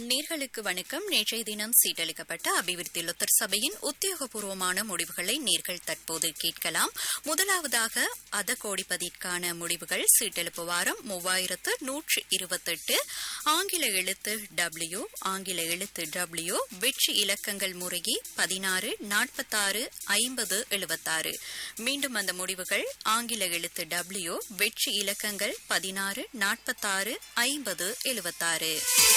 நேர்களுக்கு வணக்கம் நேற்றைய தினம் சீட்டளிக்கப்பட்ட அபிவிருத்தி லொத்தர் சபையின் உத்தியோகபூர்வமான முடிவுகளை நேர்கள் தற்போது கேட்கலாம் முதலாவதாக அத கோடிப்பதிற்கான முடிவுகள் சீட்டெழுப்பு வாரம் மூவாயிரத்து நூற்று இருபத்தெட்டு ஆங்கில எழுத்து டபிள்யூ ஆங்கில எழுத்து டபிள்யூ வெற்றி இலக்கங்கள் முறையே பதினாறு நாற்பத்தாறு ஐம்பது எழுபத்தாறு மீண்டும் அந்த முடிவுகள் ஆங்கில எழுத்து டபிள்யூ வெற்றி இலக்கங்கள் பதினாறு நாற்பத்தாறு ஐம்பது எழுபத்தாறு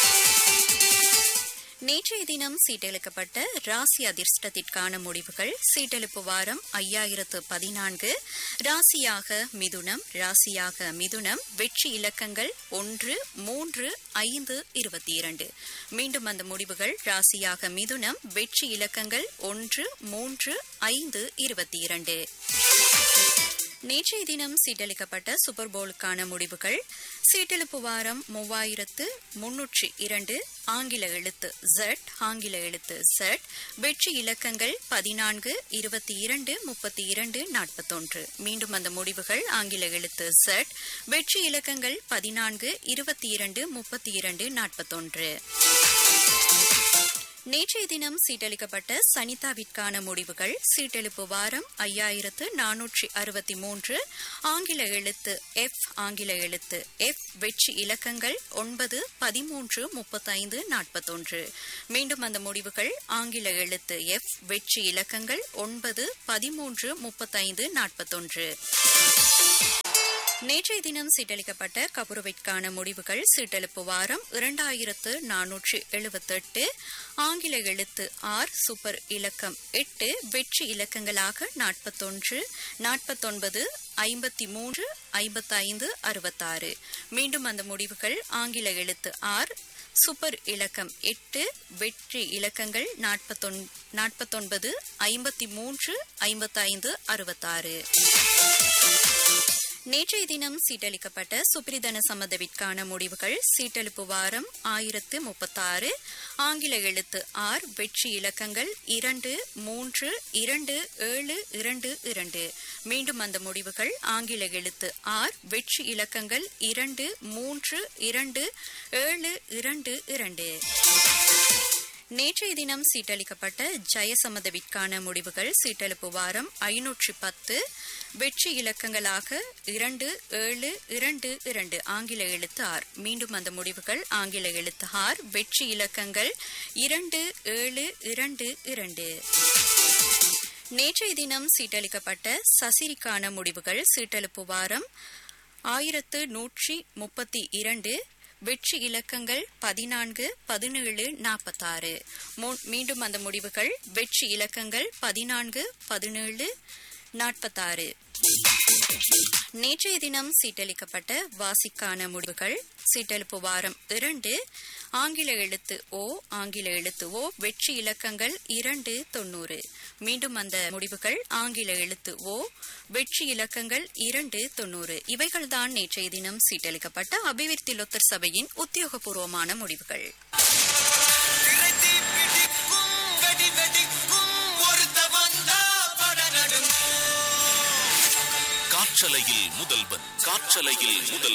நேற்றைய தினம் சீட்டெழுக்கப்பட்ட ராசி அதிர்ஷ்டத்திற்கான முடிவுகள் சீட்டெழுப்பு வாரம் ஐயாயிரத்து பதினான்கு ராசியாக மிதுனம் ராசியாக மிதுனம் வெற்றி இலக்கங்கள் ஒன்று மூன்று ஐந்து இருபத்தி இரண்டு மீண்டும் அந்த முடிவுகள் ராசியாக மிதுனம் வெற்றி இலக்கங்கள் ஒன்று மூன்று ஐந்து இருபத்தி இரண்டு நேற்றைய தினம் சீட்டளிக்கப்பட்ட சூப்பர் போலுக்கான முடிவுகள் சீட்டெழுப்பு வாரம் மூவாயிரத்து முன்னூற்றி இரண்டு ஆங்கில எழுத்து ஜெட் ஆங்கில எழுத்து ஜெட் வெற்றி இலக்கங்கள் பதினான்கு இருபத்தி இரண்டு முப்பத்தி இரண்டு நாற்பத்தொன்று மீண்டும் அந்த முடிவுகள் ஆங்கில எழுத்து ஜெட் வெற்றி இலக்கங்கள் பதினான்கு இருபத்தி இரண்டு முப்பத்தி இரண்டு நாற்பத்தொன்று நேற்றைய தினம் சீட்டளிக்கப்பட்ட சனிதாவிற்கான முடிவுகள் சீட்டெழுப்பு வாரம் ஐயாயிரத்து நானூற்றி அறுபத்தி மூன்று ஆங்கில எழுத்து எஃப் ஆங்கில எழுத்து எஃப் வெற்றி இலக்கங்கள் ஒன்பது பதிமூன்று முப்பத்தைந்து நாற்பத்தொன்று மீண்டும் அந்த முடிவுகள் ஆங்கில எழுத்து எஃப் வெற்றி இலக்கங்கள் ஒன்பது பதிமூன்று முப்பத்தைந்து நாற்பத்தொன்று நேற்றைய தினம் சீட்டளிக்கப்பட்ட கபுருவிற்கான முடிவுகள் சீட்டெழுப்பு வாரம் இரண்டாயிரத்து நானூற்று எழுபத்தெட்டு ஆங்கில எழுத்து ஆர் சூப்பர் இலக்கம் எட்டு வெற்றி இலக்கங்களாக நாற்பத்தொன்று நாற்பத்தொன்பது ஐம்பத்தி மூன்று ஐம்பத்தைந்து அறுபத்தாறு மீண்டும் அந்த முடிவுகள் ஆங்கில எழுத்து ஆர் சூப்பர் இலக்கம் எட்டு வெற்றி இலக்கங்கள் நாற்பத்தொன்பது ஐம்பத்தி மூன்று ஐம்பத்தைந்து அறுபத்தாறு நேற்றைய தினம் சீட்டளிக்கப்பட்ட சுப்ரிதன சம்மதவிற்கான முடிவுகள் சீட்டெழுப்பு வாரம் ஆயிரத்து முப்பத்தாறு ஆங்கில எழுத்து ஆர் வெற்றி இலக்கங்கள் இரண்டு மூன்று இரண்டு ஏழு இரண்டு இரண்டு மீண்டும் அந்த முடிவுகள் ஆங்கில எழுத்து ஆர் வெற்றி இலக்கங்கள் இரண்டு மூன்று இரண்டு ஏழு இரண்டு இரண்டு நேற்றைய தினம் சீட்டளிக்கப்பட்ட ஜெயசம்மதவிற்கான முடிவுகள் சீட்டெழுப்பு வாரம் ஐநூற்றி பத்து வெற்றி இலக்கங்களாக இரண்டு ஏழு இரண்டு இரண்டு ஆங்கில எழுத்து ஆர் மீண்டும் அந்த முடிவுகள் ஆங்கில எழுத்து ஆர் வெற்றி இலக்கங்கள் இரண்டு ஏழு இரண்டு இரண்டு நேற்றைய தினம் சீட்டளிக்கப்பட்ட சசிரிக்கான முடிவுகள் சீட்டெழுப்பு வாரம் ஆயிரத்து நூற்றி முப்பத்தி இரண்டு வெற்றி இலக்கங்கள் பதினான்கு பதினேழு நாற்பத்தாறு மீண்டும் அந்த முடிவுகள் வெற்றி இலக்கங்கள் பதினான்கு பதினேழு நாற்பத்தாறு நேற்றைய தினம் சீட்டளிக்கப்பட்ட வாசிக்கான முடிவுகள் சீட்டெழுப்பு வாரம் இரண்டு ஆங்கில எழுத்து ஓ ஆங்கில எழுத்து ஓ வெற்றி இலக்கங்கள் இரண்டு தொன்னூறு மீண்டும் அந்த முடிவுகள் ஆங்கில எழுத்து ஓ வெற்றி இலக்கங்கள் இரண்டு தொன்னூறு இவைகள்தான் நேற்றைய தினம் சீட்டளிக்கப்பட்ட அபிவிருத்தி லொத்தர் சபையின் உத்தியோகபூர்வமான முடிவுகள் காற்றலையில் முதல்வன் காற்றலையில் முதல்